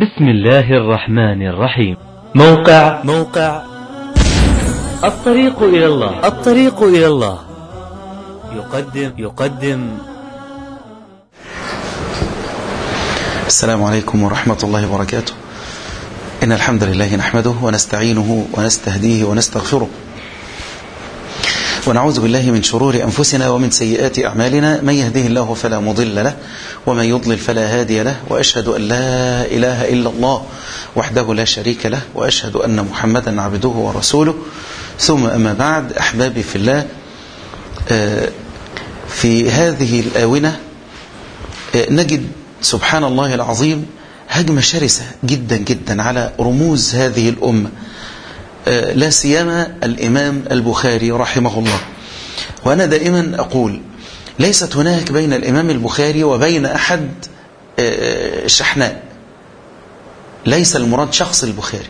بسم الله الرحمن الرحيم موقع موقع الطريق إلى الله الطريق إلى الله يقدم يقدم السلام عليكم ورحمة الله وبركاته إن الحمد لله نحمده ونستعينه ونستهديه ونستغفره ونعوذ بالله من شرور أنفسنا ومن سيئات أعمالنا من يهده الله فلا مضل له ومن يضلل فلا هادي له وأشهد أن لا إله إلا الله وحده لا شريك له وأشهد أن محمدا عبده ورسوله ثم أما بعد أحبابي في الله في هذه الآونة نجد سبحان الله العظيم هجمة شرسة جدا جدا على رموز هذه الأمة لا سيما الإمام البخاري رحمه الله وأنا دائما أقول ليست هناك بين الإمام البخاري وبين أحد شحناء ليس المراد شخص البخاري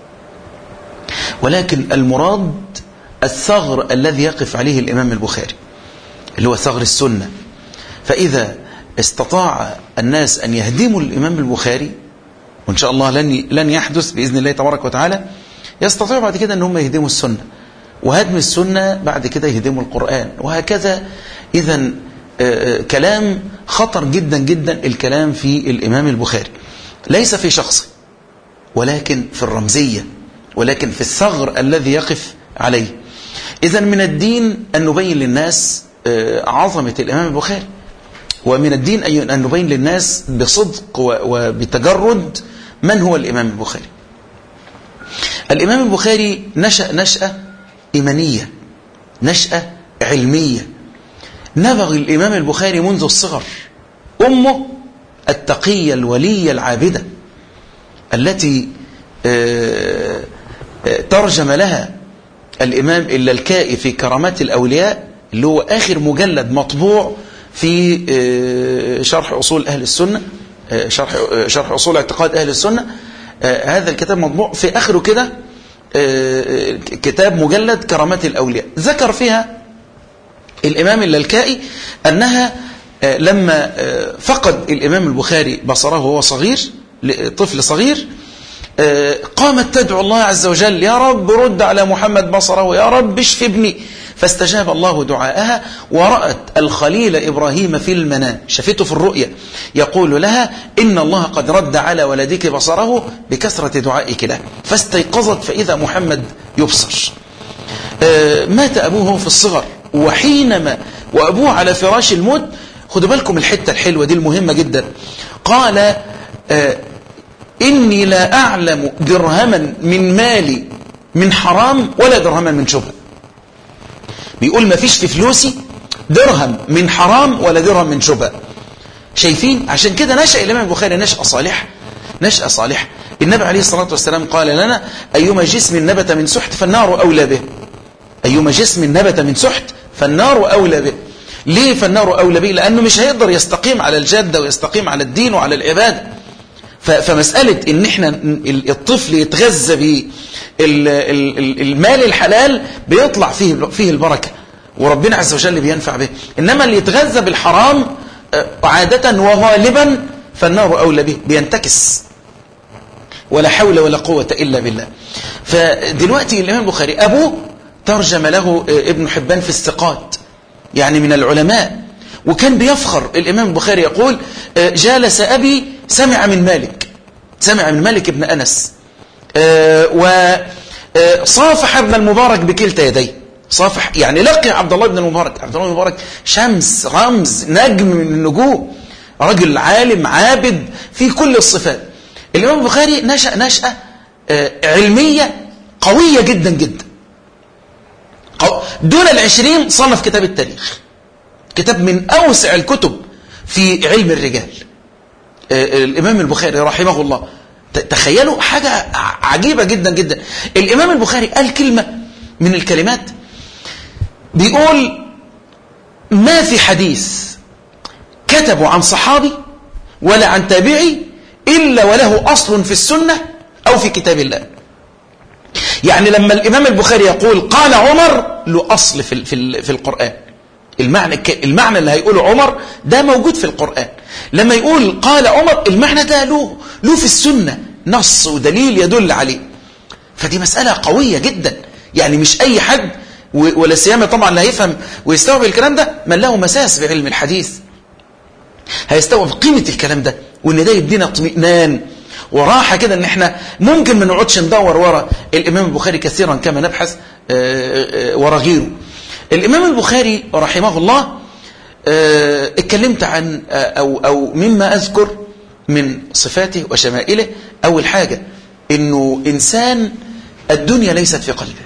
ولكن المراد الثغر الذي يقف عليه الإمام البخاري اللي هو ثغر السنة فإذا استطاع الناس أن يهدموا الإمام البخاري وإن شاء الله لن لن يحدث بإذن الله تبارك وتعالى يستطيعوا بعد كده أن هم يهدموا السنة وهدم السنة بعد كده يهدموا القرآن وهكذا إذا كلام خطر جدا جدا الكلام في الإمام البخاري ليس في شخصه ولكن في الرمزية ولكن في الثغر الذي يقف عليه إذا من الدين أن نبين للناس عظمة الإمام البخاري ومن الدين أن نبين للناس بصدق وبتجرد من هو الإمام البخاري الإمام البخاري نشأ نشأة إيمانية نشأة علمية نبغ الإمام البخاري منذ الصغر أمه التقية الولية العابدة التي ترجم لها الإمام إلا الكائي في كرامات الأولياء اللي هو آخر مجلد مطبوع في شرح أصول أهل السنة شرح, شرح أصول اعتقاد أهل السنة هذا الكتاب مطبوع في آخره كده كتاب مجلد كرامات الأولياء ذكر فيها الإمام اللالكائي أنها لما فقد الإمام البخاري بصره وهو صغير طفل صغير قامت تدعو الله عز وجل يا رب رد على محمد بصره يا رب اشف ابني فاستجاب الله دعاءها ورأت الخليل إبراهيم في المنام شفته في الرؤيا يقول لها إن الله قد رد على ولدك بصره بكثرة دعائك له فاستيقظت فإذا محمد يبصر مات أبوه في الصغر وحينما وأبوه على فراش الموت خدوا بالكم الحتة الحلوة دي المهمة جدا قال إني لا أعلم درهما من مالي من حرام ولا درهما من شبه بيقول ما فيش في فلوسي درهم من حرام ولا درهم من شبه شايفين عشان كده نشأ الإمام البخاري نشأة صالحة نشأة صالحة النبي عليه الصلاة والسلام قال لنا أيما جسم نبت من سحت فالنار أولى به أيما جسم نبت من سحت فالنار أولى به ليه فالنار أولى به لأنه مش هيقدر يستقيم على الجادة ويستقيم على الدين وعلى العبادة فمسألة ان احنا الطفل يتغذى بالمال الحلال بيطلع فيه فيه البركة وربنا عز وجل بينفع به انما اللي يتغذى بالحرام عادة وغالبا فالنار اولى به بينتكس ولا حول ولا قوة الا بالله فدلوقتي الامام البخاري ابوه ترجم له ابن حبان في الثقات يعني من العلماء وكان بيفخر الامام البخاري يقول جالس ابي سمع من مالك سمع من مالك ابن أنس وصافح ابن المبارك بكلتا يديه صافح يعني لقي عبد الله بن المبارك عبد الله بن المبارك شمس رمز نجم من النجوم رجل عالم عابد في كل الصفات الإمام البخاري نشأ نشأة علمية قوية جدا جدا دون العشرين صنف كتاب التاريخ كتاب من أوسع الكتب في علم الرجال الإمام البخاري رحمه الله تخيلوا حاجة عجيبة جدا جدا الإمام البخاري قال كلمة من الكلمات بيقول ما في حديث كتبوا عن صحابي ولا عن تابعي إلا وله أصل في السنة أو في كتاب الله يعني لما الإمام البخاري يقول قال عمر له أصل في, في, في القرآن المعنى المعنى اللي هيقوله عمر ده موجود في القرآن لما يقول قال عمر المعنى ده له له في السنة نص ودليل يدل عليه فدي مسألة قوية جدا يعني مش أي حد ولا سيما طبعا اللي هيفهم ويستوعب الكلام ده من له مساس بعلم الحديث هيستوعب قيمة الكلام ده وان ده يدينا اطمئنان وراحة كده ان احنا ممكن ما نقعدش ندور ورا الامام البخاري كثيرا كما نبحث ورا غيره الامام البخاري رحمه الله اتكلمت عن او او مما اذكر من صفاته وشمائله اول حاجة انه انسان الدنيا ليست في قلبه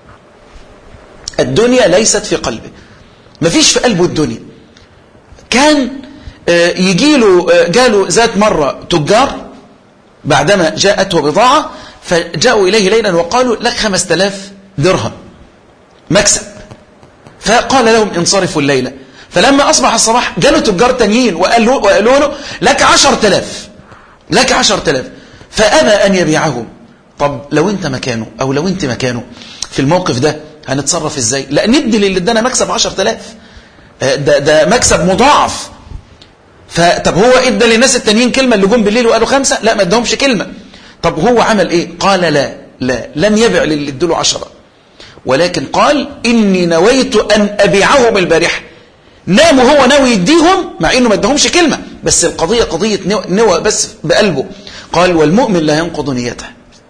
الدنيا ليست في قلبه مفيش في قلبه الدنيا كان يجي له جاله ذات مرة تجار بعدما جاءته بضاعة فجاءوا إليه ليلا وقالوا لك خمس تلاف درهم مكسب فقال لهم انصرفوا الليلة فلما أصبح الصباح جاله تجار تانيين وقالوا, وقالوا له لك عشر تلاف لك عشر تلاف فأبى أن يبيعهم طب لو انت مكانه أو لو انت مكانه في الموقف ده هنتصرف ازاي لا ندي للي ادانا مكسب عشر تلاف ده, ده مكسب مضاعف فطب هو ادى للناس التانيين كلمة اللي جم بالليل وقالوا خمسة لا ما ادهمش كلمة طب هو عمل ايه قال لا لا لم يبع للي ادوله عشرة ولكن قال إني نويت أن أبيعهم البارحة نام هو ناوي يديهم مع إنه ما ادهمش كلمة بس القضية قضية نوى بس بقلبه قال والمؤمن لا ينقض نيته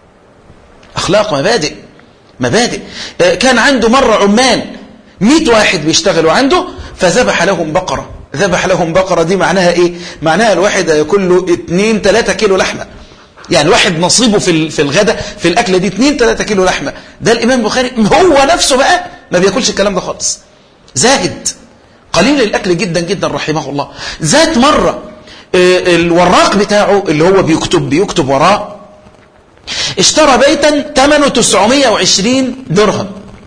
أخلاق مبادئ مبادئ كان عنده مرة عمال مئة واحد بيشتغلوا عنده فذبح لهم بقرة ذبح لهم بقرة دي معناها ايه معناها الواحد ياكل له 2 3 كيلو لحمة يعني الواحد نصيبه في في الغداء في الاكله دي 2 3 كيلو لحمه ده الامام البخاري هو نفسه بقى ما بياكلش الكلام ده خالص زاهد قليل الاكل جدا جدا رحمه الله ذات مره الوراق بتاعه اللي هو بيكتب بيكتب وراه اشترى بيتا ثمنه 920 درهم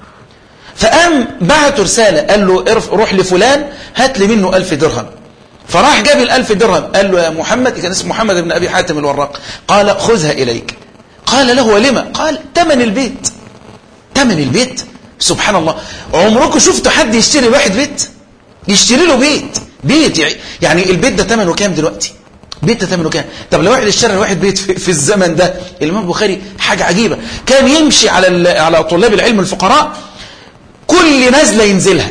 فقام بعت رسالة قال له روح لفلان هات لي منه ألف درهم فراح جاب الألف درهم قال له يا محمد كان اسمه محمد بن أبي حاتم الوراق قال خذها إليك قال له ولما قال تمن البيت تمن البيت سبحان الله عمركم شفتوا حد يشتري واحد بيت يشتري له بيت بيت يعني البيت ده ثمنه كام دلوقتي بيت ده ثمنه كام طب لو واحد اشترى واحد بيت في, في الزمن ده الإمام البخاري حاجة عجيبة كان يمشي على على طلاب العلم الفقراء كل نزلة ينزلها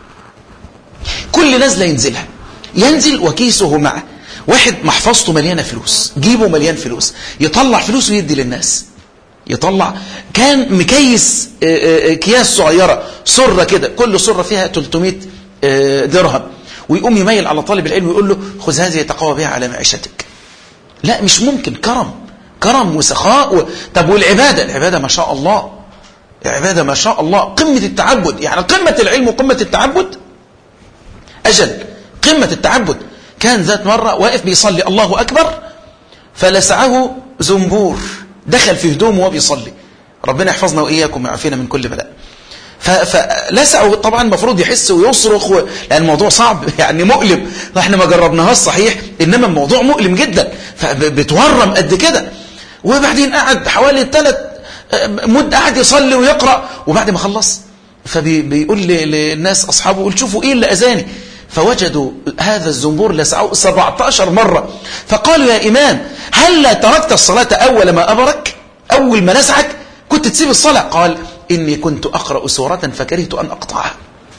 كل نزلة ينزلها ينزل وكيسه معه واحد محفظته مليانة فلوس جيبه مليان فلوس يطلع فلوس ويدي للناس يطلع كان مكيس اكياس صغيرة صرة كده كل صرة فيها 300 درهم ويقوم يميل على طالب العلم ويقول له خذ هذه يتقوى بها على معيشتك لا مش ممكن كرم كرم وسخاء و... طب والعبادة العبادة ما شاء الله عبادة ما شاء الله قمة التعبد يعني قمة العلم وقمة التعبد أجل قمة التعبد كان ذات مرة واقف بيصلي الله أكبر فلسعه زنبور دخل في هدومه وهو بيصلي ربنا يحفظنا وإياكم ويعافينا من كل بلاء فلسعه طبعا المفروض يحس ويصرخ و... لأن الموضوع صعب يعني مؤلم احنا ما جربناهاش صحيح إنما الموضوع مؤلم جدا فبتورم قد كده وبعدين قعد حوالي ثلاث مد قعد يصلي ويقرأ وبعد ما خلص فبيقول للناس أصحابه قول شوفوا إيه اللي أذاني فوجدوا هذا الزنبور لسعوه 17 مرة فقالوا يا إمام هل تركت الصلاة أول ما أمرك أول ما نسعك كنت تسيب الصلاة قال إني كنت أقرأ سورة فكرهت أن أقطعها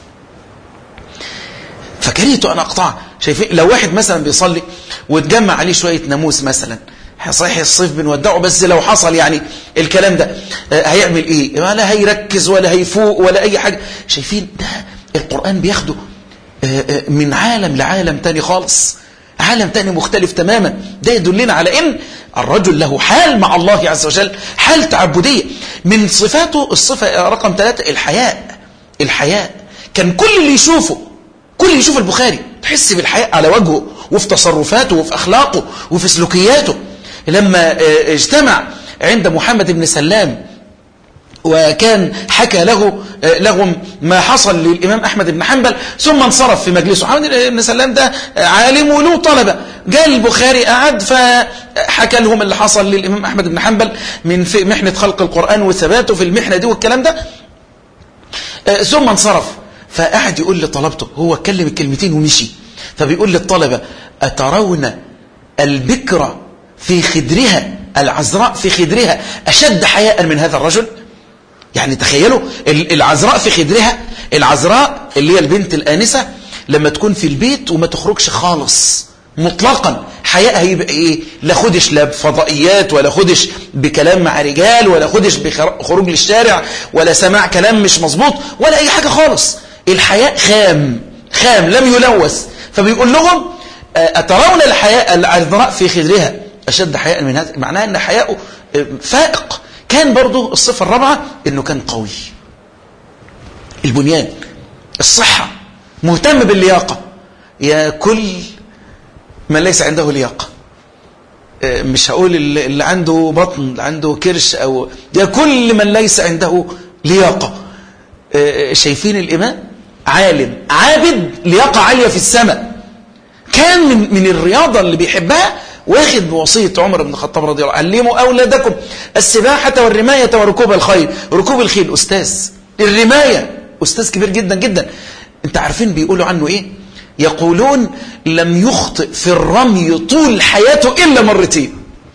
فكرهت أن أقطعها شايفين لو واحد مثلا بيصلي وتجمع عليه شوية ناموس مثلا صحيح الصيف بنودعه بس لو حصل يعني الكلام ده هيعمل ايه ولا هيركز ولا هيفوق ولا اي حاجة شايفين ده القرآن بياخده من عالم لعالم تاني خالص عالم تاني مختلف تماما ده يدلنا على ان الرجل له حال مع الله عز وجل حال تعبدية من صفاته الصفة رقم ثلاثة الحياء الحياء كان كل اللي يشوفه كل اللي يشوف البخاري تحس بالحياء على وجهه وفي تصرفاته وفي أخلاقه وفي سلوكياته لما اجتمع عند محمد بن سلام وكان حكى له لهم ما حصل للإمام أحمد بن حنبل ثم انصرف في مجلسه محمد بن سلام ده عالم وله طلبة جاء البخاري قعد فحكى لهم اللي حصل للإمام أحمد بن حنبل من في محنة خلق القرآن وثباته في المحنة دي والكلام ده ثم انصرف فقعد يقول لطلبته هو اتكلم الكلمتين ومشي فبيقول للطلبة أترون البكرة في خدرها العذراء في خدرها أشد حياء من هذا الرجل يعني تخيلوا العذراء في خدرها العذراء اللي هي البنت الآنسة لما تكون في البيت وما تخرجش خالص مطلقا حياء هيبقى ايه لا خدش لا بفضائيات ولا خدش بكلام مع رجال ولا خدش بخروج للشارع ولا سماع كلام مش مظبوط ولا اي حاجة خالص الحياء خام خام لم يلوث فبيقول لهم أترون الحياء العذراء في خدرها أشد حياء من هذا معناه أن حياءه فائق كان برضو الصفة الرابعة أنه كان قوي البنيان الصحة مهتم باللياقة يا كل من ليس عنده لياقة مش هقول اللي عنده بطن اللي عنده كرش أو يا كل من ليس عنده لياقة شايفين الإمام عالم عابد لياقة عالية في السماء كان من, من الرياضة اللي بيحبها واخد بوصية عمر بن الخطاب رضي الله عنه علموا أولادكم السباحة والرماية وركوب الخيل ركوب الخيل أستاذ الرماية أستاذ كبير جدا جدا انت عارفين بيقولوا عنه إيه يقولون لم يخطئ في الرمي طول حياته إلا مرتين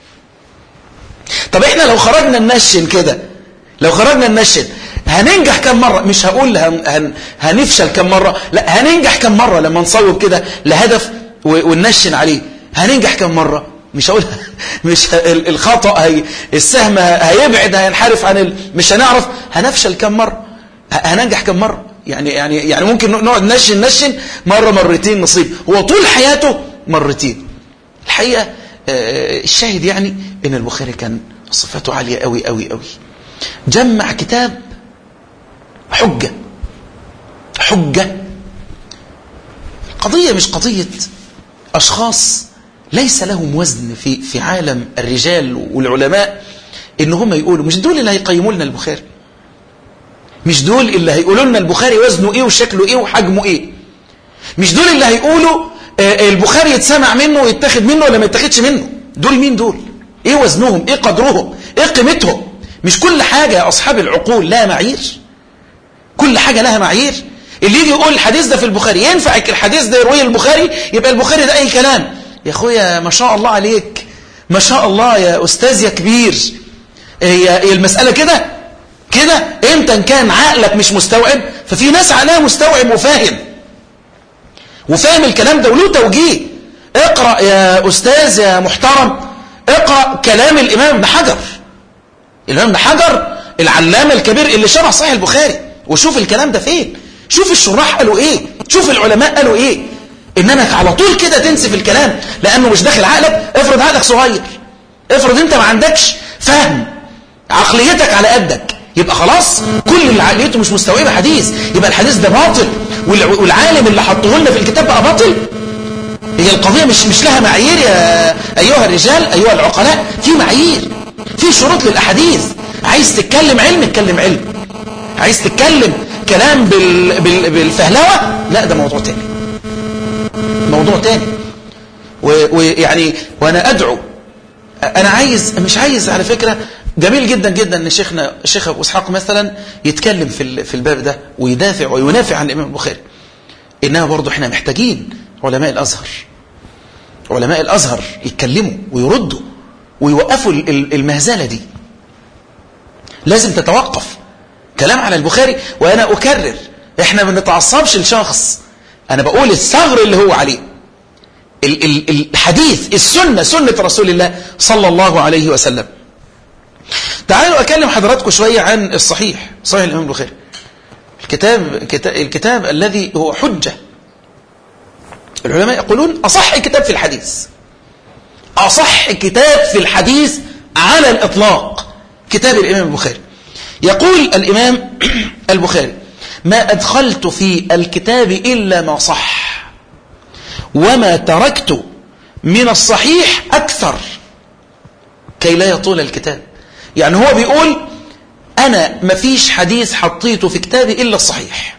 طب احنا لو خرجنا ننشن كده لو خرجنا ننشن هننجح كم مرة مش هقول هن هن هنفشل كم مرة لا هننجح كم مرة لما نصوب كده لهدف وننشن عليه هننجح كم مرة مش هقول مش الخطأ هي السهم هيبعد هينحرف عن ال... مش هنعرف هنفشل كم مرة هننجح كم مرة يعني يعني يعني ممكن نقعد نشن نشن مرة مرتين نصيب هو طول حياته مرتين الحقيقة الشاهد يعني ان البخاري كان صفاته عالية قوي قوي قوي جمع كتاب حجة حجة قضية مش قضية أشخاص ليس لهم وزن في في عالم الرجال والعلماء إن هم يقولوا مش دول اللي هيقيموا لنا البخاري مش دول اللي هيقولوا لنا البخاري وزنه إيه وشكله إيه وحجمه إيه مش دول اللي هيقولوا البخاري يتسمع منه ويتاخد منه ولا ما يتاخدش منه دول مين دول إيه وزنهم إيه قدرهم إيه قيمتهم مش كل حاجة يا أصحاب العقول لها معايير كل حاجة لها معايير اللي يجي يقول الحديث ده في البخاري ينفعك الحديث ده يرويه البخاري يبقى البخاري ده أي كلام يا أخويا ما شاء الله عليك ما شاء الله يا أستاذ يا كبير هي المسألة كده كده انت ان كان عقلك مش مستوعب ففي ناس عقلها مستوعب وفاهم وفاهم الكلام ده وله توجيه اقرأ يا أستاذ يا محترم اقرأ كلام الإمام ابن حجر الإمام ابن حجر العلامة الكبير اللي شرح صحيح البخاري وشوف الكلام ده فين شوف الشراح قالوا ايه شوف العلماء قالوا ايه انك على طول كده تنسف الكلام لانه مش داخل عقلك افرض عقلك صغير افرض انت ما عندكش فهم عقليتك على قدك يبقى خلاص كل اللي عقليته مش مستوعبه حديث يبقى الحديث ده باطل والعالم اللي حطه لنا في الكتاب بقى باطل هي القضية مش مش لها معايير يا أيها الرجال أيها العقلاء في معايير في شروط للأحاديث عايز تتكلم علم اتكلم علم عايز تتكلم كلام بال... بال... بالفهلوة لا ده موضوع تاني موضوع تاني ويعني و... وانا ادعو انا عايز مش عايز على فكرة جميل جدا جدا ان شيخنا الشيخ ابو اسحاق مثلا يتكلم في في الباب ده ويدافع وينافع عن الامام البخاري انما برضه احنا محتاجين علماء الازهر علماء الازهر يتكلموا ويردوا ويوقفوا المهزله دي لازم تتوقف كلام على البخاري وانا اكرر احنا ما بنتعصبش لشخص انا بقول الثغر اللي هو عليه ال ال الحديث السنه سنه رسول الله صلى الله عليه وسلم تعالوا اكلم حضراتكم شويه عن الصحيح صحيح الامام البخاري الكتاب الكتاب الذي هو حجه العلماء يقولون اصح كتاب في الحديث اصح كتاب في الحديث على الاطلاق كتاب الامام البخاري يقول الإمام البخاري ما أدخلت في الكتاب إلا ما صح وما تركت من الصحيح أكثر كي لا يطول الكتاب يعني هو بيقول أنا مفيش حديث حطيته في كتابي إلا الصحيح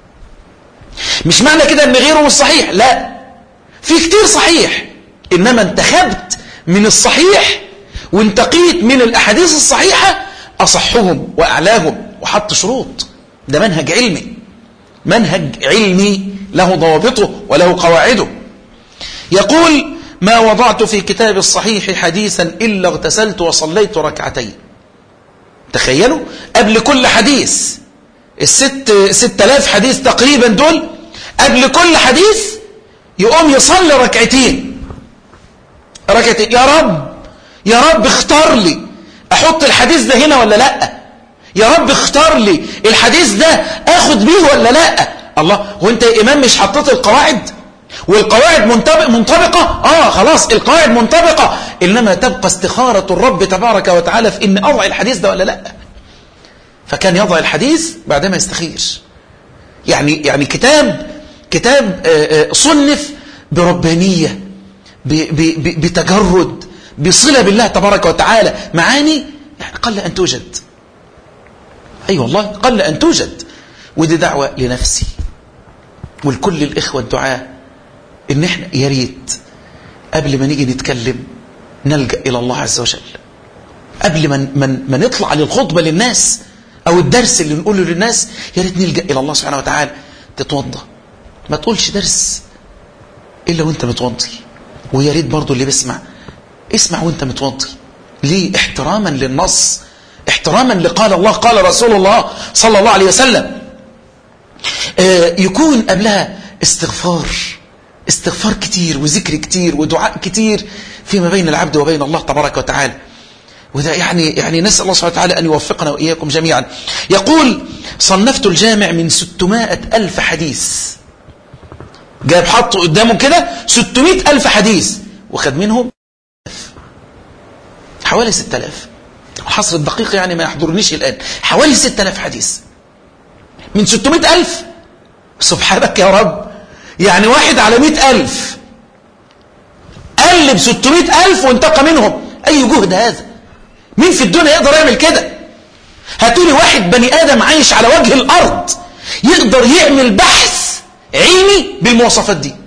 مش معنى كده أن غيره مش صحيح لا في كتير صحيح إنما انتخبت من الصحيح وانتقيت من الأحاديث الصحيحة أصحهم وأعلاهم وحط شروط ده منهج علمي منهج علمي له ضوابطه وله قواعده يقول ما وضعت في كتاب الصحيح حديثا إلا اغتسلت وصليت ركعتين تخيلوا قبل كل حديث الست ست آلاف حديث تقريبا دول قبل كل حديث يقوم يصلي ركعتين ركعتين يا رب يا رب اختار لي احط الحديث ده هنا ولا لا يا رب اختار لي الحديث ده اخد بيه ولا لا الله هو انت يا امام مش حطيت القواعد والقواعد منطبق منطبقة اه خلاص القواعد منطبقة انما تبقى استخارة الرب تبارك وتعالى في ان اضع الحديث ده ولا لا فكان يضع الحديث بعدما يستخير يعني يعني كتاب كتاب صنف بربانية بتجرد بصلة بالله تبارك وتعالى معاني يعني قل أن توجد أي أيوة والله قل أن توجد ودي دعوة لنفسي ولكل الإخوة الدعاء إن إحنا يا ريت قبل ما نيجي نتكلم نلجأ إلى الله عز وجل قبل ما من ما نطلع للخطبة للناس أو الدرس اللي نقوله للناس يا ريت نلجأ إلى الله سبحانه وتعالى تتوضى ما تقولش درس إلا وانت متوضي ويا ريت برضه اللي بيسمع اسمع وانت متوضي ليه احتراما للنص احتراما لقال الله قال رسول الله صلى الله عليه وسلم اه يكون قبلها استغفار استغفار كتير وذكر كتير ودعاء كتير فيما بين العبد وبين الله تبارك وتعالى وده يعني يعني نسأل الله سبحانه وتعالى أن يوفقنا وإياكم جميعا يقول صنفت الجامع من 600 ألف حديث جاب حطه قدامه كده 600 ألف حديث وخد منهم حوالي 6000 الحصر الدقيق يعني ما يحضرنيش الآن حوالي 6000 حديث من 600 ألف سبحانك يا رب يعني واحد على 100 ألف قلب 600 ألف وانتقى منهم أي جهد هذا مين في الدنيا يقدر يعمل كده هاتولي واحد بني آدم عايش على وجه الأرض يقدر يعمل بحث علمي بالمواصفات دي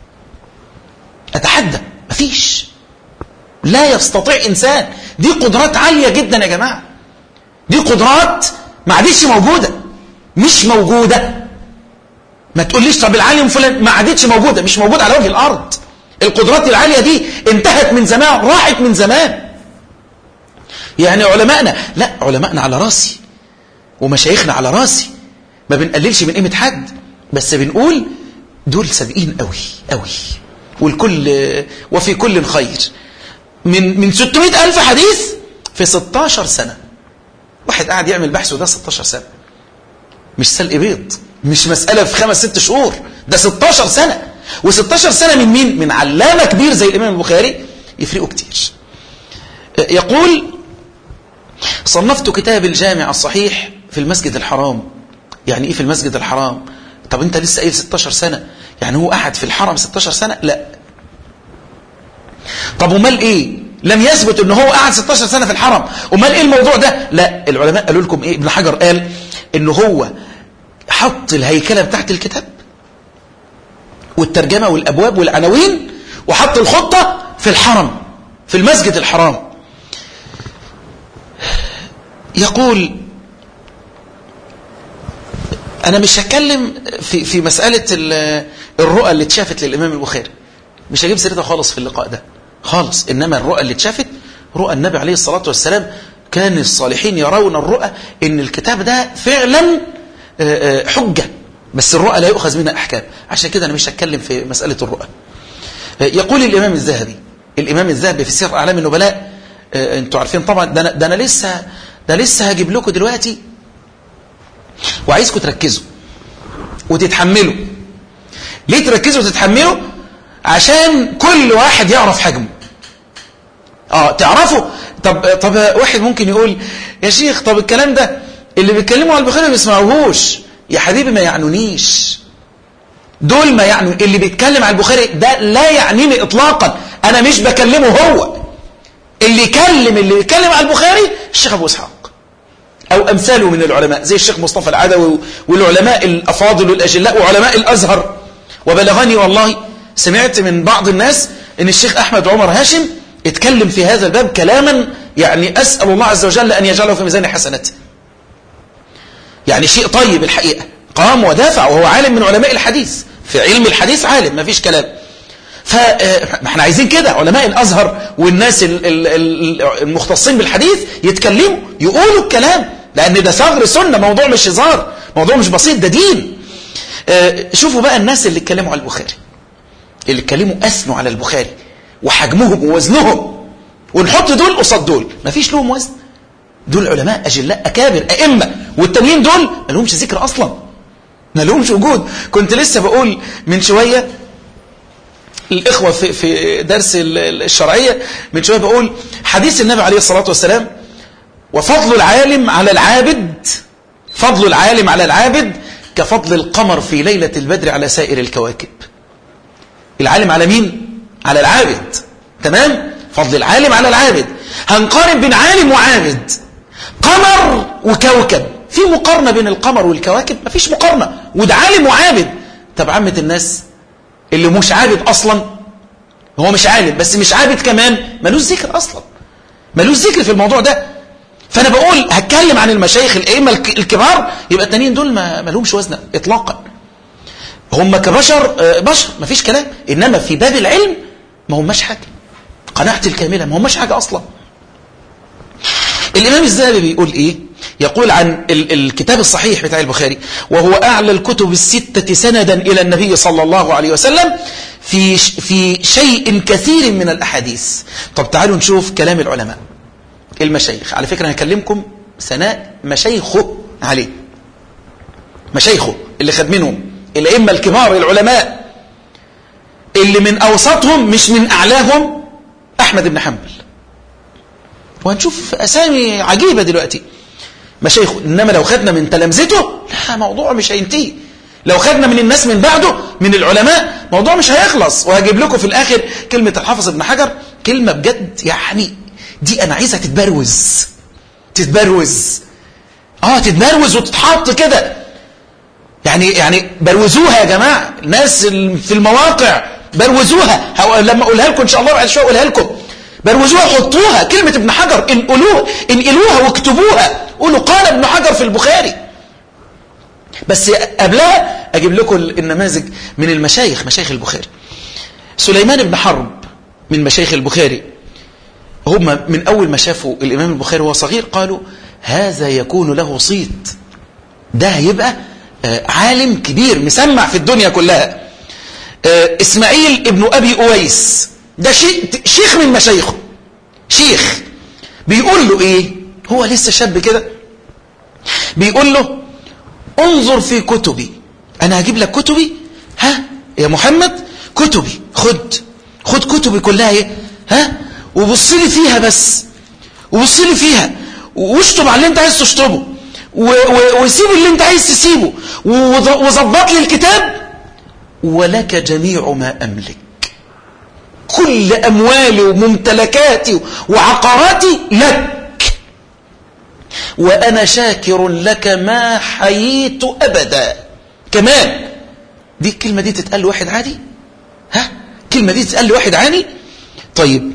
أتحدى مفيش لا يستطيع إنسان دي قدرات عالية جدا يا جماعة دي قدرات ما عادتش موجودة مش موجودة ما تقوليش طب العالم فلان ما عادتش موجودة مش موجودة على وجه الأرض القدرات العالية دي انتهت من زمان راحت من زمان يعني علمائنا لا علمائنا على راسي ومشايخنا على راسي ما بنقللش من قيمة حد بس بنقول دول سابقين قوي قوي والكل وفي كل خير من من 600 ألف حديث في 16 سنة واحد قاعد يعمل بحث وده 16 سنة مش سلق بيض مش مسألة في خمس ست شهور ده 16 سنة و16 سنة من مين من علامة كبير زي الإمام البخاري يفرقوا كتير يقول صنفت كتاب الجامع الصحيح في المسجد الحرام يعني ايه في المسجد الحرام طب انت لسه قايل 16 سنة يعني هو قعد في الحرم 16 سنة لا طب ومال ايه لم يثبت ان هو قعد 16 سنة في الحرم ومال ايه الموضوع ده لا العلماء قالوا لكم ايه ابن حجر قال ان هو حط الهيكلة بتاعت الكتاب والترجمة والابواب والعناوين وحط الخطة في الحرم في المسجد الحرام يقول أنا مش هتكلم في, في مسألة الرؤى اللي اتشافت للإمام البخاري مش هجيب سيرتها خالص في اللقاء ده خالص إنما الرؤى اللي اتشافت رؤى النبي عليه الصلاة والسلام كان الصالحين يرون الرؤى إن الكتاب ده فعلا حجة بس الرؤى لا يؤخذ منها أحكام عشان كده أنا مش هتكلم في مسألة الرؤى يقول الإمام الذهبي الإمام الذهبي في سير أعلام النبلاء انتوا عارفين طبعا ده أنا, ده أنا لسه ده لسه هجيب لكم دلوقتي وعايزكم تركزوا وتتحملوا ليه تركزوا وتتحملوا عشان كل واحد يعرف حجمه اه تعرفوا طب طب واحد ممكن يقول يا شيخ طب الكلام ده اللي بيتكلموا على البخاري ما بيسمعوهوش يا حبيبي ما يعنونيش دول ما يعني اللي بيتكلم على البخاري ده لا يعنيني اطلاقا انا مش بكلمه هو اللي يكلم اللي يتكلم على البخاري الشيخ ابو اسحاق او امثاله من العلماء زي الشيخ مصطفى العدوي والعلماء الافاضل والاجلاء وعلماء الازهر وبلغني والله سمعت من بعض الناس ان الشيخ احمد عمر هاشم اتكلم في هذا الباب كلاما يعني اسال الله عز وجل ان يجعله في ميزان حسناته يعني شيء طيب الحقيقه قام ودافع وهو عالم من علماء الحديث في علم الحديث عالم ما فيش كلام فاحنا عايزين كده علماء الازهر والناس المختصين بالحديث يتكلموا يقولوا الكلام لان ده ثغر سنه موضوع مش هزار موضوع مش بسيط ده دين شوفوا بقى الناس اللي اتكلموا على البخاري اللي اتكلموا اثنوا على البخاري وحجمهم ووزنهم ونحط دول قصاد دول مفيش لهم وزن دول علماء اجلاء اكابر ائمه والتانيين دول ما لهمش ذكر اصلا ما لهمش وجود كنت لسه بقول من شويه الإخوة في, في درس الشرعية من شوية بقول حديث النبي عليه الصلاة والسلام وفضل العالم على العابد فضل العالم على العابد كفضل القمر في ليلة البدر على سائر الكواكب العالم على مين؟ على العابد تمام؟ فضل العالم على العابد هنقارن بين عالم وعابد قمر وكوكب في مقارنة بين القمر والكواكب مفيش مقارنة وده عالم وعابد طب عامة الناس اللي مش عابد أصلا هو مش عالم بس مش عابد كمان ملوش ذكر أصلا ملوش ذكر في الموضوع ده فأنا بقول هتكلم عن المشايخ الأئمة الكبار يبقى التانيين دول ما ملهمش وزن إطلاقا هم كبشر بشر ما فيش كلام إنما في باب العلم ما هماش حاجة قناعتي الكاملة ما هماش حاجة أصلا الإمام الذهبي بيقول إيه يقول عن الكتاب الصحيح بتاع البخاري وهو أعلى الكتب الستة سندا إلى النبي صلى الله عليه وسلم في في شيء كثير من الأحاديث طب تعالوا نشوف كلام العلماء المشايخ على فكرة هكلمكم ثناء مشايخه عليه مشايخه اللي خد منهم الأئمة الكبار العلماء اللي من أوسطهم مش من أعلاهم أحمد بن حنبل وهنشوف أسامي عجيبة دلوقتي مشايخه إنما لو خدنا من تلامذته لا موضوع مش هينتهي لو خدنا من الناس من بعده من العلماء موضوع مش هيخلص وهجيب لكم في الآخر كلمة الحافظ ابن حجر كلمة بجد يعني دي أنا عايزها تتبروز تتبروز اه تتبروز وتتحط كده يعني يعني بروزوها يا جماعة الناس في المواقع بروزوها لما أقولها لكم إن شاء الله بعد شوية أقولها لكم بروزوها حطوها كلمة ابن حجر انقلوها انقلوها واكتبوها قولوا قال ابن حجر في البخاري بس قبلها أجيب لكم النماذج من المشايخ مشايخ البخاري سليمان بن حرب من مشايخ البخاري هم من أول ما شافوا الإمام البخاري وهو صغير قالوا هذا يكون له صيت ده هيبقى عالم كبير مسمع في الدنيا كلها إسماعيل ابن أبي أويس ده شيخ من مشايخه شيخ بيقول له إيه هو لسه شاب كده بيقول له انظر في كتبي أنا هجيب لك كتبي ها يا محمد كتبي خد خد كتبي كلها ايه ها وبص لي فيها بس وبص لي فيها واشطب على اللي انت عايز تشطبه وسيب اللي انت عايز تسيبه وظبط لي الكتاب ولك جميع ما أملك كل أموالي وممتلكاتي وعقاراتي لك وأنا شاكر لك ما حييت أبدا كمان دي الكلمة دي تتقال لواحد عادي ها الكلمة دي تتقال لواحد عادي طيب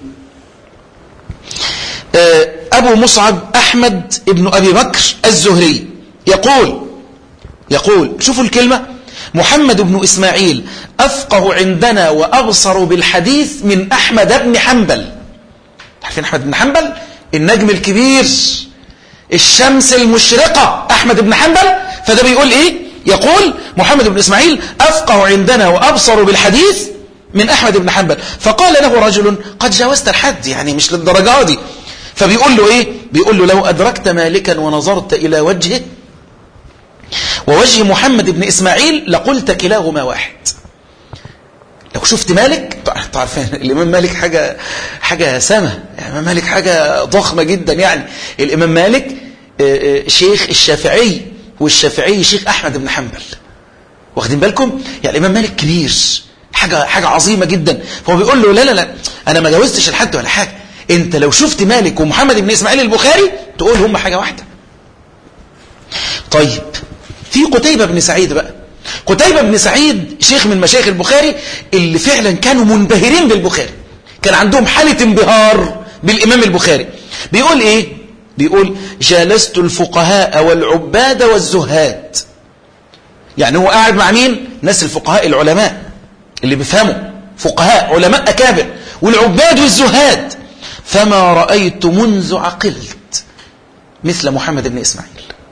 أبو مصعب أحمد ابن أبي بكر الزهري يقول يقول شوفوا الكلمة محمد بن إسماعيل أفقه عندنا وأبصر بالحديث من أحمد بن حنبل عارفين أحمد بن حنبل النجم الكبير الشمس المشرقة أحمد بن حنبل فده بيقول إيه يقول محمد بن إسماعيل أفقه عندنا وأبصر بالحديث من أحمد بن حنبل فقال له رجل قد جاوزت الحد يعني مش للدرجة دي فبيقول له إيه بيقول له لو أدركت مالكا ونظرت إلى وجهه ووجه محمد بن إسماعيل لقلت كلاهما واحد لو شفت مالك تعرفين الإمام مالك حاجة حاجة سامة الإمام مالك حاجة ضخمة جدا يعني الإمام مالك شيخ الشافعي والشافعي شيخ أحمد بن حنبل واخدين بالكم يعني الإمام مالك كبير حاجة حاجة عظيمة جدا فهو بيقول له لا لا لا أنا ما جاوزتش الحد ولا حاجة أنت لو شفت مالك ومحمد بن إسماعيل البخاري تقول هم حاجة واحدة طيب في قتيبة بن سعيد بقى قتيبة بن سعيد شيخ من مشايخ البخاري اللي فعلا كانوا منبهرين بالبخاري كان عندهم حالة انبهار بالإمام البخاري بيقول إيه بيقول جالست الفقهاء والعباد والزهاد يعني هو قاعد مع مين ناس الفقهاء العلماء اللي بيفهموا فقهاء علماء أكابر والعباد والزهاد فما رأيت منذ عقلت مثل محمد بن إسماعيل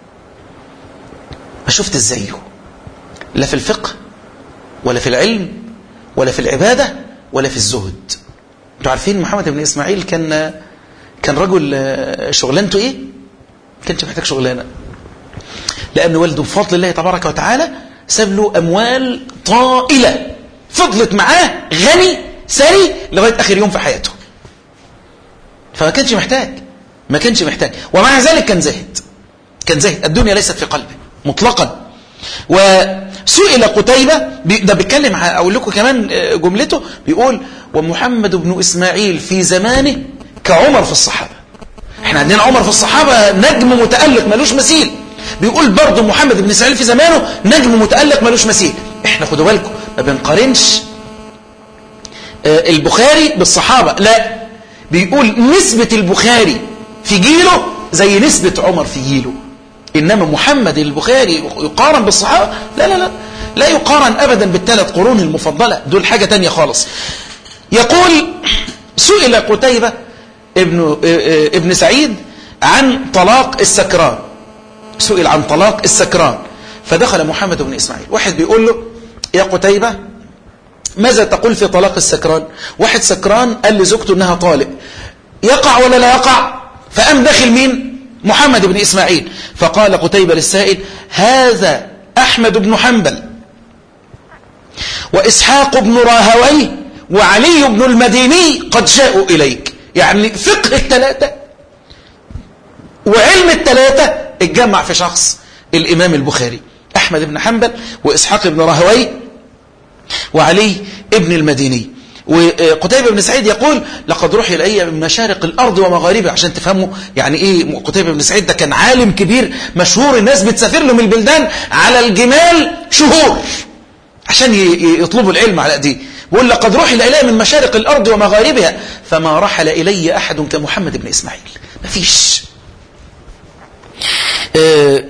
ما شفت زيه لا في الفقه ولا في العلم ولا في العبادة ولا في الزهد انتوا عارفين محمد بن إسماعيل كان كان رجل شغلانته ايه كانش محتاج شغلانة لأن والده بفضل الله تبارك وتعالى ساب له أموال طائلة فضلت معاه غني ثري لغاية آخر يوم في حياته فما كانش محتاج ما كانش محتاج ومع ذلك كان زاهد كان زاهد الدنيا ليست في قلبه مطلقا وسئل قتيبة ده بيتكلم أقول لكم كمان جملته بيقول ومحمد بن إسماعيل في زمانه كعمر في الصحابة احنا عندنا عمر في الصحابة نجم متألق ملوش مثيل بيقول برضه محمد بن إسماعيل في زمانه نجم متألق ملوش مثيل احنا خدوا بالكم ما بنقارنش البخاري بالصحابة لا بيقول نسبة البخاري في جيله زي نسبة عمر في جيله إنما محمد البخاري يقارن بالصحابة لا لا لا لا يقارن أبدا بالثلاث قرون المفضلة دول حاجة تانية خالص يقول سئل قتيبة ابن, ابن سعيد عن طلاق السكران سئل عن طلاق السكران فدخل محمد بن إسماعيل واحد بيقول له يا قتيبة ماذا تقول في طلاق السكران واحد سكران قال لزوجته انها طالق يقع ولا لا يقع فقام داخل مين محمد بن إسماعيل فقال قتيبة للسائل هذا أحمد بن حنبل وإسحاق بن راهوي وعلي بن المديني قد جاءوا إليك يعني فقه الثلاثة وعلم الثلاثة اتجمع في شخص الإمام البخاري أحمد بن حنبل وإسحاق بن راهوي وعلي ابن المديني وقتيبة بن سعيد يقول لقد رحل إلي من مشارق الأرض ومغاربها عشان تفهموا يعني إيه قتيبة بن سعيد ده كان عالم كبير مشهور الناس بتسافر له من البلدان على الجمال شهور عشان يطلبوا العلم على دي بيقول لقد رحل إلي من مشارق الأرض ومغاربها فما رحل إلي أحد كمحمد بن إسماعيل مفيش آه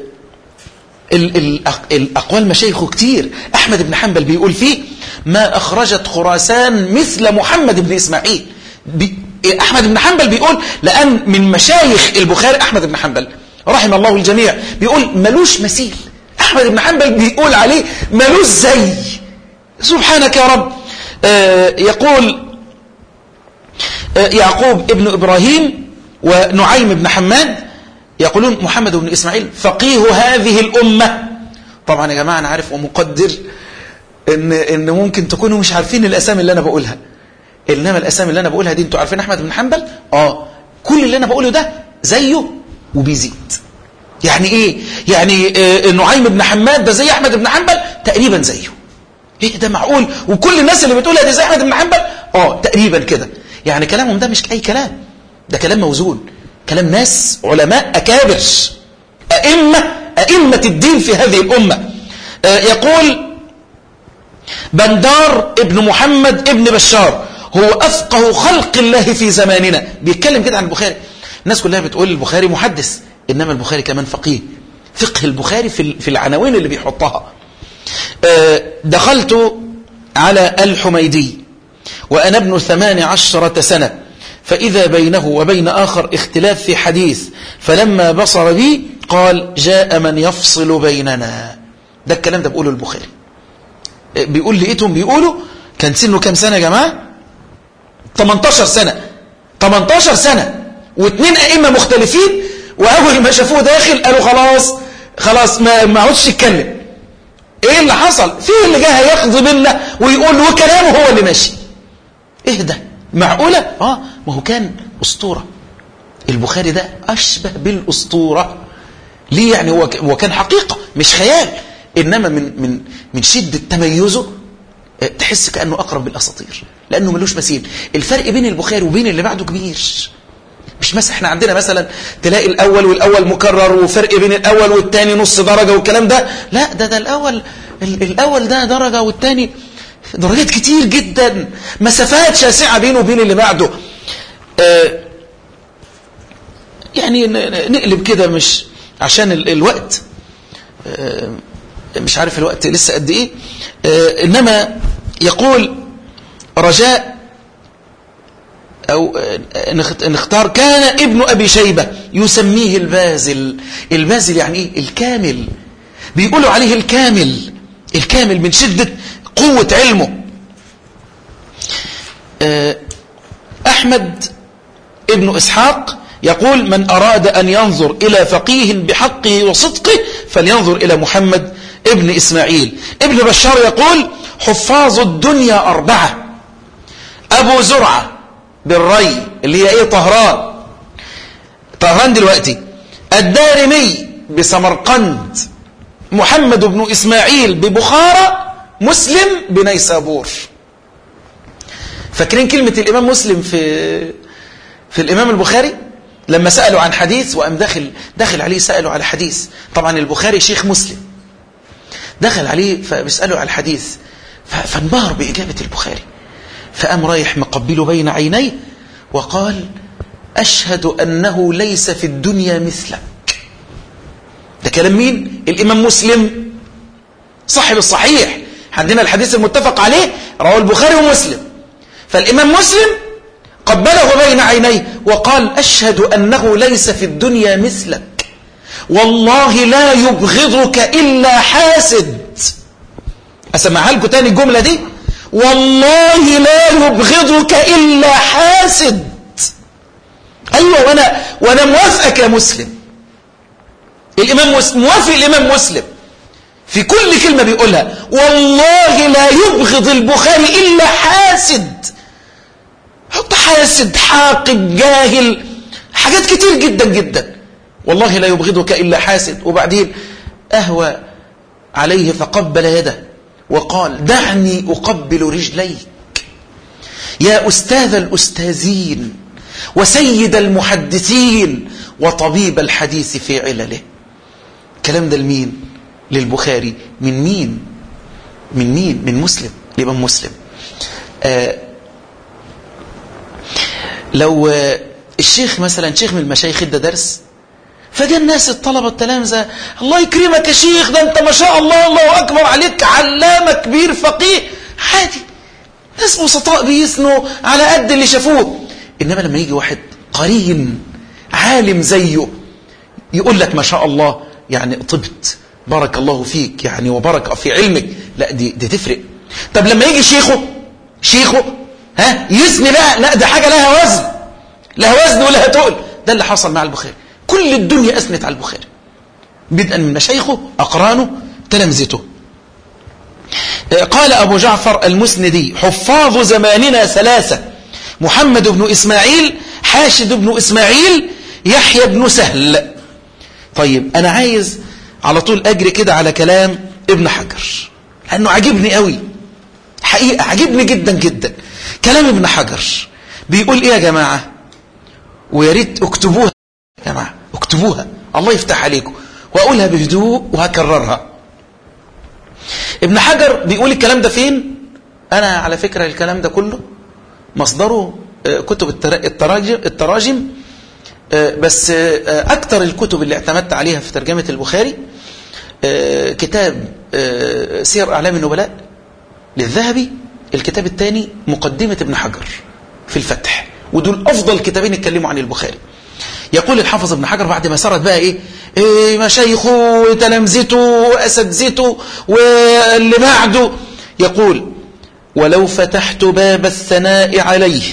الأقوال مشايخه كتير أحمد بن حنبل بيقول فيه ما أخرجت خراسان مثل محمد بن إسماعيل بي أحمد بن حنبل بيقول لأن من مشايخ البخاري أحمد بن حنبل رحم الله الجميع بيقول ملوش مثيل أحمد بن حنبل بيقول عليه ملوش زي سبحانك يا رب آه يقول آه يعقوب ابن إبراهيم ونعيم بن حماد يقولون محمد بن إسماعيل فقيه هذه الأمة طبعا يا جماعة أنا عارف ومقدر إن, إن ممكن تكونوا مش عارفين الأسامي اللي أنا بقولها إنما الأسامي اللي أنا بقولها دي أنتوا عارفين أحمد بن حنبل آه كل اللي أنا بقوله ده زيه وبيزيد يعني إيه يعني آه نعيم بن حماد ده زي أحمد بن حنبل تقريبا زيه إيه ده معقول وكل الناس اللي بتقولها دي زي أحمد بن حنبل آه تقريبا كده يعني كلامهم ده مش أي كلام ده كلام موزون كلام ناس علماء أكابر أئمة أئمة الدين في هذه الأمة آه يقول بندار ابن محمد ابن بشار هو أفقه خلق الله في زماننا بيتكلم كده عن البخاري الناس كلها بتقول البخاري محدث إنما البخاري كمان فقيه فقه البخاري في في العناوين اللي بيحطها آه دخلت على الحميدي وأنا ابن ثمان عشرة سنة فإذا بينه وبين آخر اختلاف في حديث فلما بصر بي قال جاء من يفصل بيننا ده الكلام ده بيقوله البخاري بيقول لقيتهم بيقولوا كان سنه كام سنة يا جماعة 18 سنة 18 سنة واثنين أئمة مختلفين وأول ما شافوه داخل قالوا خلاص خلاص ما ما عودش يتكلم ايه اللي حصل في اللي جه هيقضي بالله ويقول وكلامه هو اللي ماشي ايه ده معقولة اه ما هو كان أسطورة البخاري ده أشبه بالأسطورة ليه يعني هو هو كان حقيقة مش خيال إنما من من من شدة تميزه تحس كأنه أقرب بالأساطير لأنه ملوش مثيل الفرق بين البخاري وبين اللي بعده كبير مش مثلا احنا عندنا مثلا تلاقي الأول والأول مكرر وفرق بين الأول والتاني نص درجة والكلام ده لا ده ده الأول الأول ده درجة والتاني درجات كتير جدا مسافات شاسعة بينه وبين اللي بعده آه يعني نقلب كده مش عشان الوقت آه مش عارف الوقت لسه قد ايه آه، انما يقول رجاء او آه، نختار كان ابن ابي شيبة يسميه البازل البازل يعني ايه الكامل بيقولوا عليه الكامل الكامل من شدة قوة علمه آه، احمد ابن اسحاق يقول من أراد أن ينظر إلى فقيه بحقه وصدقه فلينظر إلى محمد ابن إسماعيل ابن بشار يقول حفاظ الدنيا أربعة أبو زرعة بالري اللي هي إيه طهران طهران دلوقتي الدارمي بسمرقند محمد بن إسماعيل ببخارى مسلم بنيسابور فاكرين كلمة الإمام مسلم في في الإمام البخاري لما سألوا عن حديث وقام داخل داخل عليه سألوا على حديث طبعا البخاري شيخ مسلم دخل عليه فبيسألوا على الحديث فانبهر بإجابة البخاري فقام رايح مقبله بين عينيه وقال أشهد أنه ليس في الدنيا مثلك ده كلام مين؟ الإمام مسلم صاحب الصحيح عندنا الحديث المتفق عليه رواه البخاري ومسلم فالإمام مسلم قبله بين عينيه وقال أشهد أنه ليس في الدنيا مثلك والله لا يبغضك إلا حاسد أسمعها لكم تاني الجملة دي والله لا يبغضك إلا حاسد أيوة وأنا, وأنا موافقك يا مسلم الإمام مسلم موافق الإمام مسلم في كل كلمة بيقولها والله لا يبغض البخاري إلا حاسد حط حاسد حاقد جاهل حاجات كتير جدا جدا والله لا يبغضك إلا حاسد وبعدين أهوى عليه فقبل يده وقال دعني أقبل رجليك يا أستاذ الأستاذين وسيد المحدثين وطبيب الحديث في علله كلام ده لمين للبخاري من مين من مين من مسلم الإمام مسلم آه لو الشيخ مثلا شيخ من المشايخ ادى درس فجاء الناس الطلبة التلامذة الله يكرمك يا شيخ ده انت ما شاء الله الله اكبر عليك علامة كبير فقيه عادي ناس بسطاء بيثنوا على قد اللي شافوه انما لما يجي واحد قرين عالم زيه يقول لك ما شاء الله يعني طبت بارك الله فيك يعني وبارك في علمك لا دي, دي تفرق طب لما يجي شيخه شيخه ها يثني بقى لا ده حاجة لها وزن لها وزن ولها تقل ده اللي حصل مع البخاري كل الدنيا أثنت على البخاري بدءا من مشايخه أقرانه تلامذته قال أبو جعفر المسندي حفاظ زماننا ثلاثة محمد بن إسماعيل حاشد بن إسماعيل يحيى بن سهل طيب أنا عايز على طول أجري كده على كلام ابن حجر لأنه عجبني قوي حقيقة عجبني جدا جدا كلام ابن حجر بيقول ايه يا جماعة ويا ريت اكتبوها يا جماعة اكتبوها الله يفتح عليكم واقولها بهدوء وهكررها ابن حجر بيقول الكلام ده فين انا على فكرة الكلام ده كله مصدره كتب التراجم, التراجم بس اكتر الكتب اللي اعتمدت عليها في ترجمة البخاري كتاب سير اعلام النبلاء للذهبي الكتاب الثاني مقدمة ابن حجر في الفتح ودول أفضل كتابين اتكلموا عن البخاري يقول الحافظ ابن حجر بعد ما سرت بقى إيه, إيه مشايخه وتلامذته وأساتذته واللي بعده يقول ولو فتحت باب الثناء عليه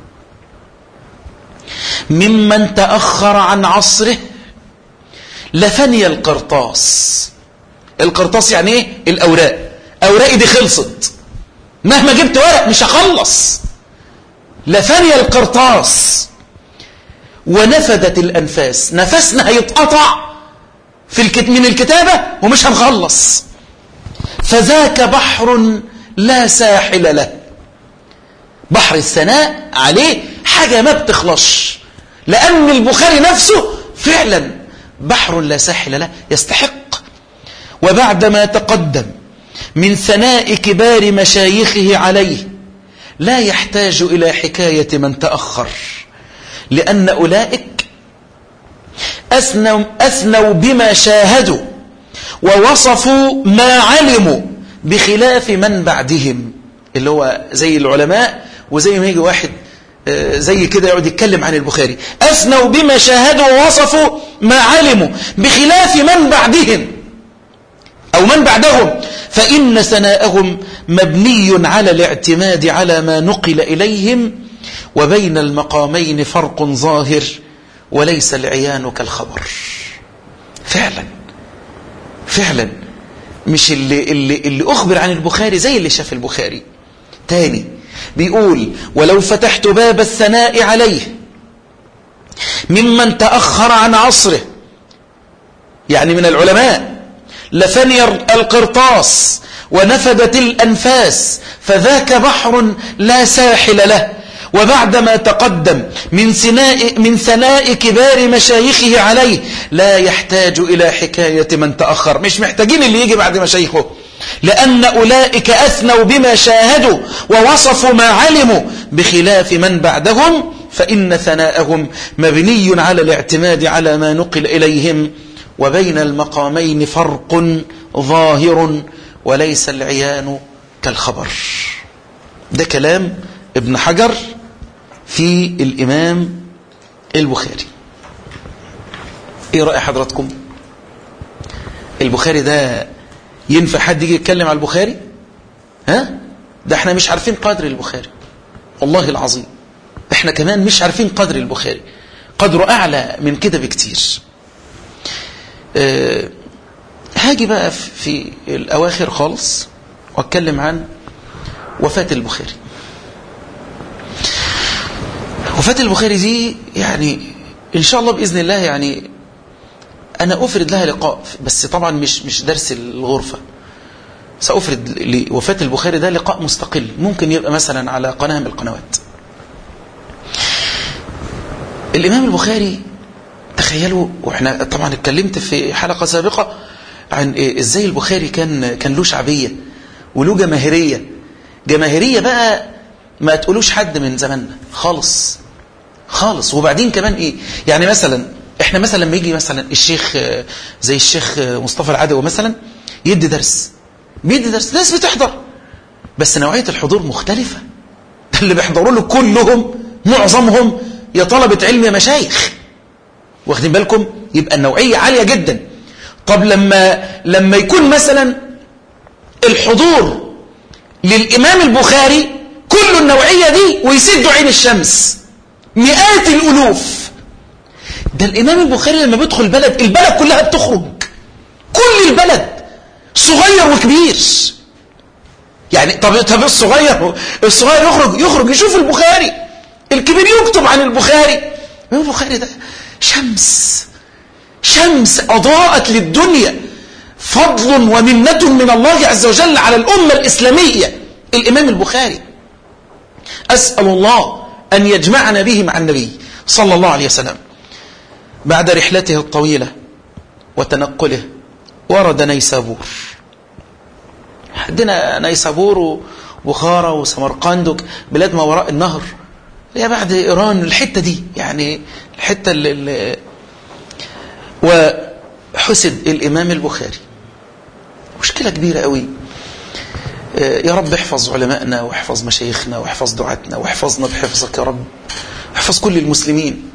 ممن تأخر عن عصره لفني القرطاس القرطاس يعني ايه الأوراق أوراقي دي خلصت مهما جبت ورق مش هخلص لفني القرطاس ونفدت الأنفاس نفسنا هيتقطع في الكت... من الكتابة ومش هنخلص فذاك بحر لا ساحل له بحر الثناء عليه حاجة ما بتخلصش لأن البخاري نفسه فعلا بحر لا ساحل له يستحق وبعدما تقدم من ثناء كبار مشايخه عليه لا يحتاج إلى حكاية من تأخر لأن أولئك أثنوا, أثنوا بما شاهدوا ووصفوا ما علموا بخلاف من بعدهم اللي هو زي العلماء وزي ما يجي واحد آه، زي كده يقعد يتكلم عن البخاري أثنوا بما شاهدوا ووصفوا ما علموا بخلاف من بعدهم أو من بعدهم فإن ثناءهم مبني على الاعتماد على ما نقل إليهم وبين المقامين فرق ظاهر وليس العيان كالخبر فعلا فعلا مش اللي, اللي, اللي أخبر عن البخاري زي اللي شاف البخاري تاني بيقول ولو فتحت باب الثناء عليه ممن تأخر عن عصره يعني من العلماء لفني القرطاس ونفدت الأنفاس فذاك بحر لا ساحل له وبعدما تقدم من, سناء من ثناء كبار مشايخه عليه لا يحتاج إلى حكاية من تأخر مش محتاجين اللي يجي بعد مشايخه لأن أولئك أثنوا بما شاهدوا ووصفوا ما علموا بخلاف من بعدهم فإن ثناءهم مبني على الاعتماد على ما نقل إليهم وبين المقامين فرق ظاهر وليس العيان كالخبر ده كلام ابن حجر في الإمام البخاري ايه رأي حضراتكم البخاري ده ينفع حد يجي يتكلم على البخاري ها ده احنا مش عارفين قدر البخاري والله العظيم احنا كمان مش عارفين قدر البخاري قدره أعلى من كده بكتير أه هاجي بقى في الأواخر خالص واتكلم عن وفاة البخاري وفاة البخاري دي يعني إن شاء الله بإذن الله يعني أنا أفرد لها لقاء بس طبعا مش مش درس الغرفة سأفرد لوفاة البخاري ده لقاء مستقل ممكن يبقى مثلا على قناة من القنوات الإمام البخاري تخيلوا وإحنا طبعا اتكلمت في حلقة سابقة عن إزاي البخاري كان كان له شعبية وله جماهيرية جماهيرية بقى ما تقولوش حد من زماننا خالص خالص وبعدين كمان ايه يعني مثلا احنا مثلا لما يجي مثلا الشيخ زي الشيخ مصطفى العدوي مثلا يدي درس بيدي درس ناس بتحضر بس نوعية الحضور مختلفة اللي بيحضروا له كلهم معظمهم يا طلبة علم يا مشايخ واخدين بالكم يبقى النوعية عالية جدا طب لما لما يكون مثلا الحضور للإمام البخاري كل النوعية دي ويسدوا عين الشمس مئات الألوف ده الإمام البخاري لما بيدخل البلد البلد كلها بتخرج كل البلد صغير وكبير يعني طب طب الصغير الصغير يخرج يخرج يشوف البخاري الكبير يكتب عن البخاري الإمام البخاري ده شمس شمس أضاءت للدنيا فضل ومنة من الله عز وجل على الأمة الإسلامية الإمام البخاري أسأل الله أن يجمعنا به مع النبي صلى الله عليه وسلم بعد رحلته الطويلة وتنقله ورد نيسابور عندنا نيسابور وبخارى وسمرقند بلاد ما وراء النهر هي بعد إيران الحتة دي يعني الحتة اللي وحسد الإمام البخاري مشكلة كبيرة قوي يا رب احفظ علمائنا واحفظ مشايخنا واحفظ دعاتنا واحفظنا بحفظك يا رب احفظ كل المسلمين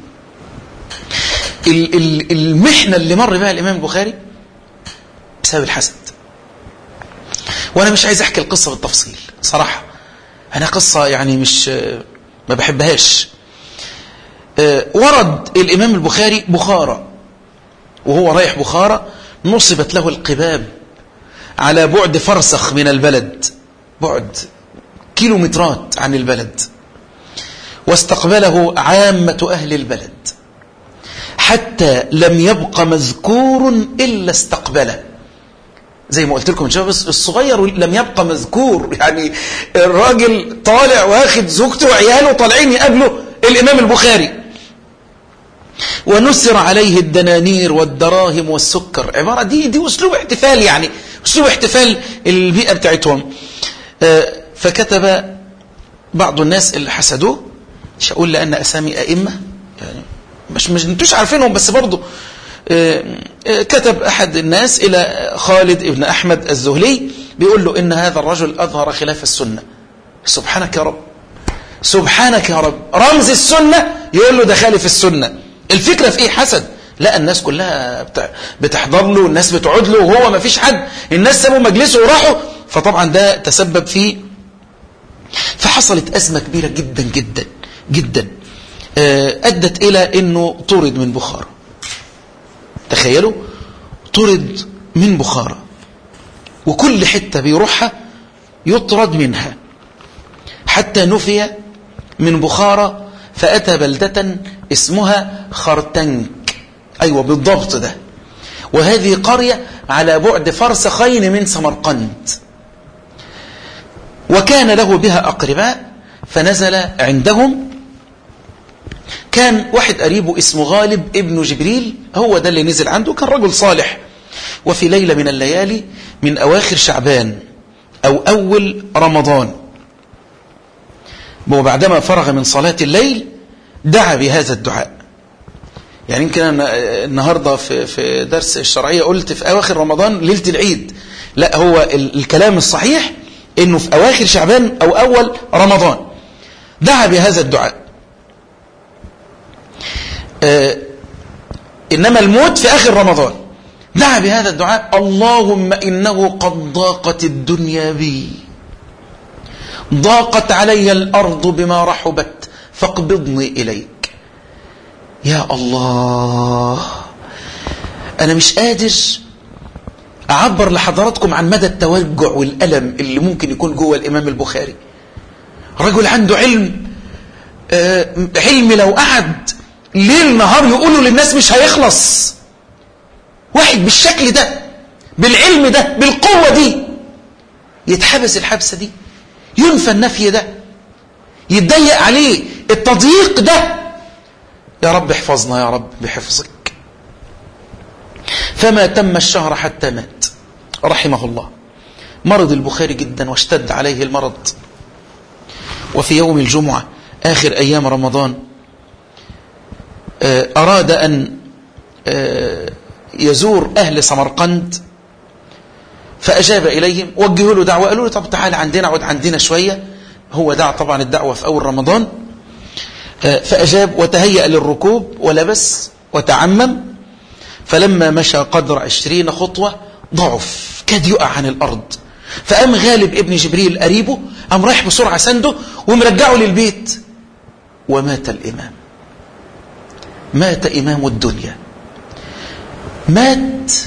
المحنة اللي مر بها الإمام البخاري بسبب الحسد وأنا مش عايز أحكي القصة بالتفصيل صراحة أنا قصة يعني مش ما بحبهاش ورد الإمام البخاري بخارى وهو رايح بخارى نصبت له القباب على بعد فرسخ من البلد بعد كيلومترات عن البلد واستقبله عامة أهل البلد حتى لم يبق مذكور إلا استقبله زي ما قلت لكم بس الصغير لم يبقى مذكور يعني الراجل طالع واخد زوجته وعياله طالعين يقابلوا الإمام البخاري ونسر عليه الدنانير والدراهم والسكر عبارة دي دي أسلوب احتفال يعني أسلوب احتفال البيئة بتاعتهم فكتب بعض الناس اللي حسدوه مش هقول لأن أسامي أئمة يعني مش مش انتوش عارفينهم بس برضه آه، آه، كتب أحد الناس إلى خالد ابن أحمد الزهلي بيقول له إن هذا الرجل أظهر خلاف السنة سبحانك يا رب سبحانك يا رب رمز السنة يقول له ده خالف السنة الفكرة في إيه حسد لا الناس كلها بتحضر له الناس بتقعد له وهو ما فيش حد الناس سابوا مجلسه وراحوا فطبعا ده تسبب في فحصلت أزمة كبيرة جدا جدا جدا آه، أدت إلى أنه طرد من بخارى تخيلوا طرد من بخارى وكل حتة بيروحها يطرد منها حتى نفي من بخارى فأتى بلدة اسمها خرتنك أيوة بالضبط ده وهذه قرية على بعد فرسخين من سمرقند وكان له بها أقرباء فنزل عندهم كان واحد قريبه اسمه غالب ابن جبريل هو ده اللي نزل عنده كان رجل صالح وفي ليلة من الليالي من أواخر شعبان أو أول رمضان وبعدما فرغ من صلاة الليل دعا بهذا الدعاء يعني يمكن أنا النهاردة في, في درس الشرعية قلت في أواخر رمضان ليلة العيد لا هو الكلام الصحيح انه في اواخر شعبان او اول رمضان دعا بهذا الدعاء آه انما الموت في اخر رمضان دعا بهذا الدعاء اللهم انه قد ضاقت الدنيا بي ضاقت علي الارض بما رحبت فاقبضني اليك يا الله انا مش قادر أعبر لحضراتكم عن مدى التوجع والألم اللي ممكن يكون جوه الإمام البخاري رجل عنده علم آه علم لو قعد ليل نهار يقوله للناس مش هيخلص واحد بالشكل ده بالعلم ده بالقوة دي يتحبس الحبسة دي ينفى النفي ده يتضيق عليه التضييق ده يا رب احفظنا يا رب بحفظك فما تم الشهر حتى مات رحمه الله مرض البخاري جدا واشتد عليه المرض وفي يوم الجمعة آخر أيام رمضان آه، أراد أن آه، يزور أهل سمرقند فأجاب إليهم وجهوا له دعوة قالوا له طب تعال عندنا عود عندنا شوية هو دعا طبعا الدعوة في أول رمضان آه، فأجاب وتهيأ للركوب ولبس وتعمم فلما مشى قدر عشرين خطوة ضعف كاد يقع عن الأرض فقام غالب ابن جبريل قريبه قام رايح بسرعة سنده ومرجعه للبيت ومات الإمام مات إمام الدنيا مات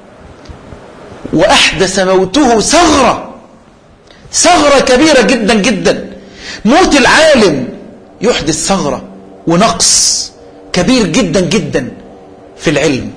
وأحدث موته ثغرة ثغرة كبيرة جدا جدا موت العالم يحدث ثغرة ونقص كبير جدا جدا في العلم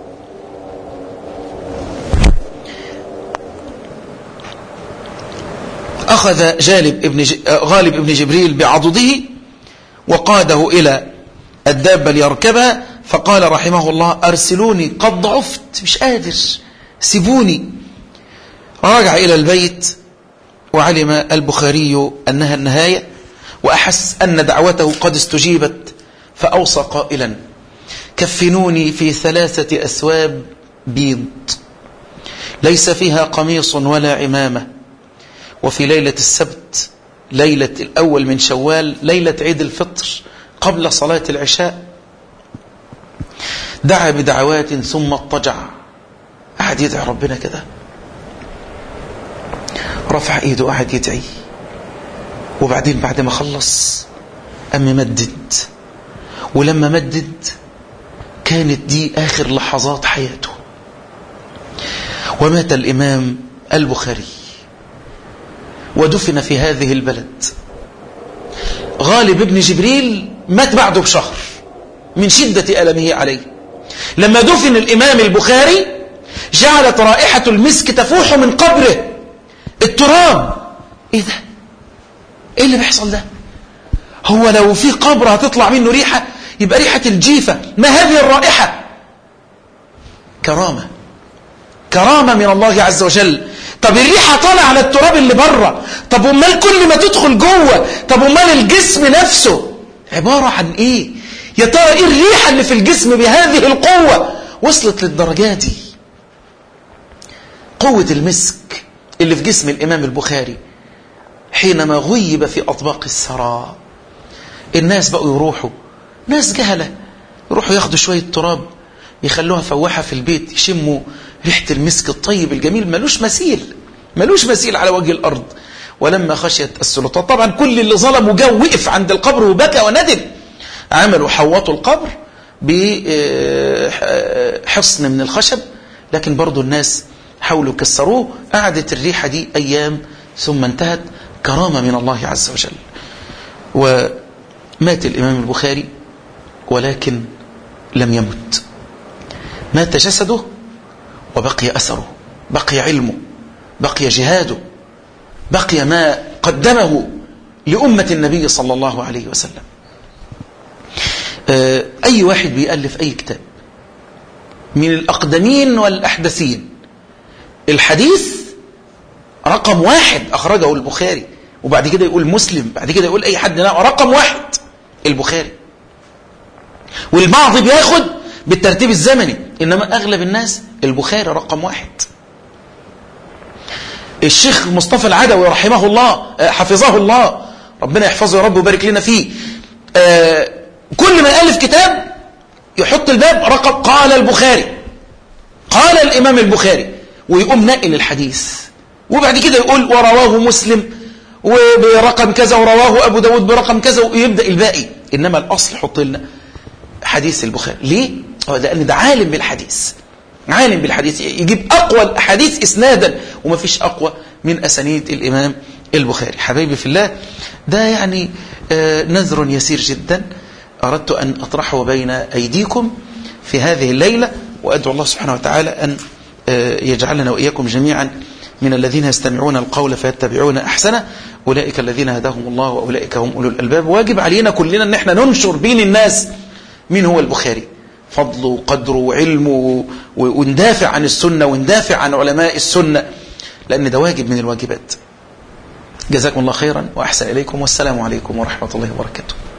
أخذ جالب ابن ج... غالب ابن جبريل بعضده وقاده إلى الدابة ليركبها فقال رحمه الله أرسلوني قد ضعفت مش قادر سيبوني رجع إلى البيت وعلم البخاري أنها النهاية وأحس أن دعوته قد استجيبت فأوصى قائلا كفنوني في ثلاثة أسواب بيض ليس فيها قميص ولا عمامة وفي ليلة السبت ليلة الأول من شوال ليلة عيد الفطر قبل صلاة العشاء دعا بدعوات ثم اضطجع قعد يدعي ربنا كده رفع ايده قعد يدعي وبعدين بعد ما خلص أم مدد ولما مدد كانت دي آخر لحظات حياته ومات الإمام البخاري ودفن في هذه البلد غالب ابن جبريل مات بعده بشهر من شدة ألمه عليه لما دفن الإمام البخاري جعلت رائحة المسك تفوح من قبره التراب ايه ده ايه اللي بيحصل ده هو لو في قبر هتطلع منه ريحة يبقى ريحة الجيفة ما هذه الرائحة كرامة كرامة من الله عز وجل طب الريحة طالعة على التراب اللي بره طب امال كل ما تدخل جوه طب امال الجسم نفسه عبارة عن ايه يا ترى ايه الريحة اللي في الجسم بهذه القوة وصلت للدرجات دي قوة المسك اللي في جسم الإمام البخاري حينما غيب في أطباق الثرى الناس بقوا يروحوا ناس جهلة يروحوا ياخدوا شوية تراب يخلوها فواحة في البيت يشموا ريحة المسك الطيب الجميل ملوش مثيل ملوش مثيل على وجه الأرض ولما خشيت السلطات طبعا كل اللي ظلموا جو وقف عند القبر وبكى وندم عملوا حوطوا القبر بحصن من الخشب لكن برضو الناس حاولوا كسروه قعدت الريحة دي أيام ثم انتهت كرامة من الله عز وجل ومات الإمام البخاري ولكن لم يمت مات جسده وبقي أثره بقي علمه بقي جهاده بقي ما قدمه لأمة النبي صلى الله عليه وسلم أي واحد بيألف أي كتاب من الأقدمين والأحدثين الحديث رقم واحد أخرجه البخاري وبعد كده يقول مسلم بعد كده يقول أي حد رقم واحد البخاري والبعض بياخد بالترتيب الزمني إنما أغلب الناس البخاري رقم واحد الشيخ مصطفى العدوي رحمه الله حفظه الله ربنا يحفظه يا رب ويبارك لنا فيه كل ما يألف كتاب يحط الباب رقم قال البخاري قال الإمام البخاري ويقوم نقل الحديث وبعد كده يقول ورواه مسلم وبرقم كذا ورواه أبو داود برقم كذا ويبدأ الباقي إنما الأصل حط لنا حديث البخاري ليه؟ لأن ده عالم بالحديث عالم بالحديث يجيب أقوى الأحاديث إسنادا وما فيش أقوى من أسانيد الإمام البخاري حبيبي في الله ده يعني نذر يسير جدا أردت أن أطرحه بين أيديكم في هذه الليلة وأدعو الله سبحانه وتعالى أن يجعلنا وإياكم جميعا من الذين يستمعون القول فيتبعون أحسنه أولئك الذين هداهم الله وأولئك هم أولو الألباب واجب علينا كلنا أن احنا ننشر بين الناس مين هو البخاري فضله وقدره وعلمه وندافع عن السنة وندافع عن علماء السنة لأن ده واجب من الواجبات جزاكم الله خيرا وأحسن إليكم والسلام عليكم ورحمة الله وبركاته